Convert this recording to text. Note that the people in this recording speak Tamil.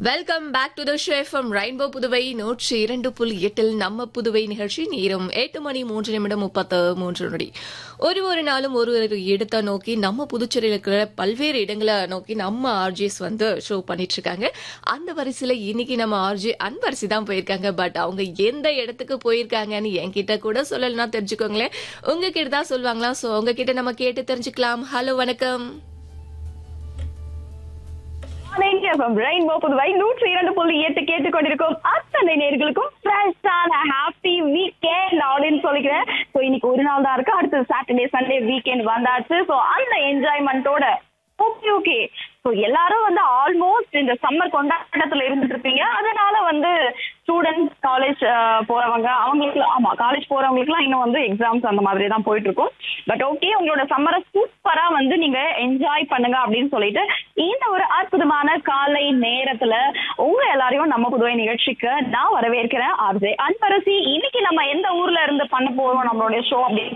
welcome back to the show from rainbow Puduvai நூற்றி இரண்டு புள்ளி எட்டில் நம்ம புதுவை நிகழ்ச்சி நேரம் எட்டு மணி மூன்று நிமிடம் முப்பத்து மூன்று நொடி ஒரு ஒரு நாளும் ஒரு ஒரு இடத்தை நோக்கி நம்ம புதுச்சேரியில் இருக்கிற பல்வேறு இடங்களை நோக்கி நம்ம ஆர்ஜிஎஸ் வந்து ஷோ பண்ணிட்டு இருக்காங்க அந்த வரிசையில இன்னைக்கு நம்ம ஆர்ஜி அன்பரசி தான் போயிருக்காங்க பட் அவங்க எந்த இடத்துக்கு போயிருக்காங்கன்னு என்கிட்ட கூட சொல்லலைன்னா தெரிஞ்சுக்கோங்களேன் உங்ககிட்ட தான் சொல்லுவாங்களா ஸோ உங்ககிட்ட நம்ம கேட்டு தெரிஞ்சுக்கலாம் ஹலோ வணக்கம் ரெயின்போ புதுவை நூற்றி இரண்டு புள்ளி எட்டு கேட்டுக்கொண்டிருக்கும் அத்தனை நேர்களுக்கும் ஃப்ரெஷ்ஷான ஹாப்பி வீக்கெண்ட் அப்படின்னு சொல்லிக்கிறேன் ஸோ இன்னைக்கு ஒரு நாள் தான் இருக்கு அடுத்து சாட்டர்டே சண்டே வீக்கெண்ட் வந்தாச்சு ஸோ அந்த என்ஜாய்மெண்ட்டோட ஓகே ஓகே ஸோ எல்லாரும் வந்து ஆல்மோஸ்ட் இந்த சம்மர் கொண்டாட்டத்துல இருந்துட்டு இருப்பீங்க அதனால வந்து ஸ்டூடெண்ட்ஸ் காலேஜ் போறவங்க அவங்களுக்கு ஆமா காலேஜ் போறவங்களுக்குலாம் இன்னும் வந்து எக்ஸாம்ஸ் அந்த மாதிரி தான் போயிட்டு இருக்கும் பட் ஓகே உங்களோட சம்மரை சூப்பரா வந்து நீங்க என்ஜாய் பண்ணுங்க அப்படின்னு சொல்லிட்டு இந்த ஒரு அற்புதமான காலை நேரத்துல உங்க எல்லாரையும் நம்ம புதுவை நிகழ்ச்சிக்கு நான் வரவேற்கிறேன் ஆர்ஜே அன்பரசி இன்னைக்கு நம்ம எந்த ஊர்ல இருந்து பண்ண போறோம் நம்மளுடைய ஷோ அப்படின்னு